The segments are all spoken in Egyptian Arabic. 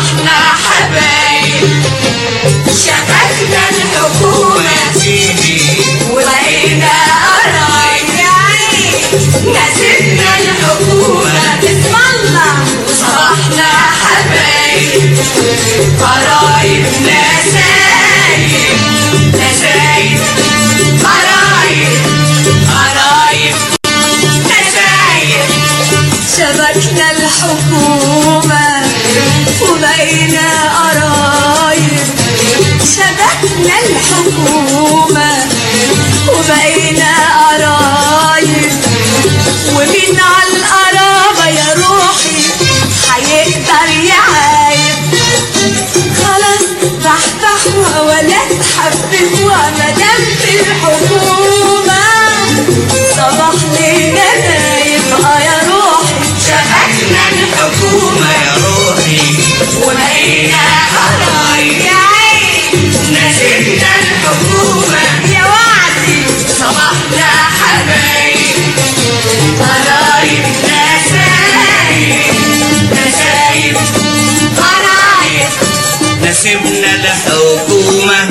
صبحنا حبايب شبكنا الحكومة وبقينا قرايب نسيبنا الحكومة اسم الله وصبحنا حبايب قرايب نسايب نسايب قرايب قرايب نسايب شبكنا الحكومة وبقينا قرايب شبكنا الحكومة وبقينا قرايب ومين على القرابة يا روحي هيقدر يعايب خلاص بحبح ولا تحبب ومدام في الحكومة صباح لينا نايم اه يا روحي شبكنا الحكومة يا روحي وبقينا قرايب يا عين نسيبنا الحكومة يا وعدي صباحنا حبايب قرايب نسايب نسايب قرايب نسيبنا الحكومة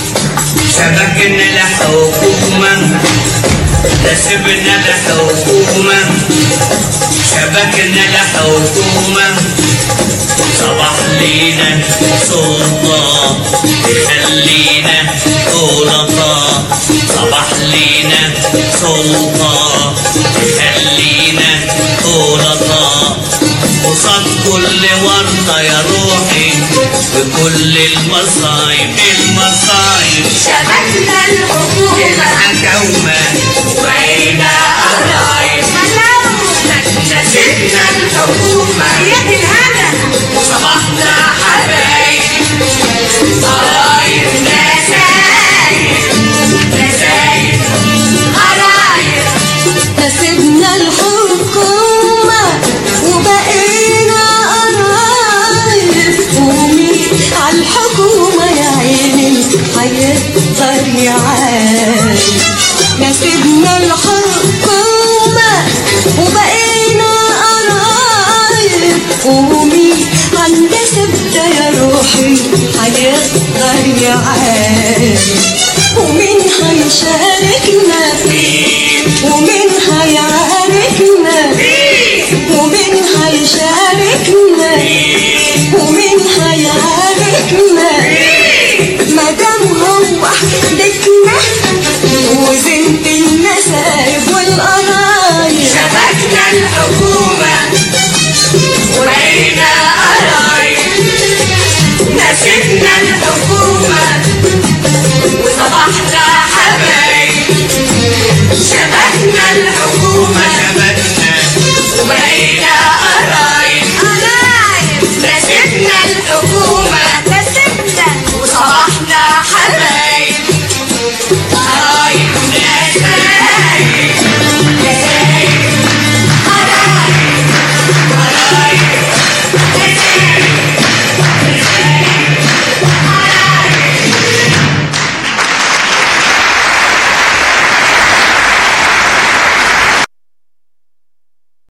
شبكنا الحكومة نسيبنا الحكومة شبكنا الحكومة صباح لينا سلطة تخلينا غلطة صباح لينا سلطة تخلينا غلطة قصاد كل ورطة يا روحي بكل المصايب المصايب شبكنا الحكومة الحكومة وبقينا قرايب نسيبنا الحكومة يا دي الهنا صباحنا حبايب قرايب نسايب نسايب قرايب نسيبنا الحكومة وبقينا قرايب ومين عالحكومة يا عيني هيقدر يعايش نسيبنا الحكومة وبقينا قرايب ومين عند سبتة يا روحي هيقدر يعايش ومين هيشاركنا ومين هيعاركنا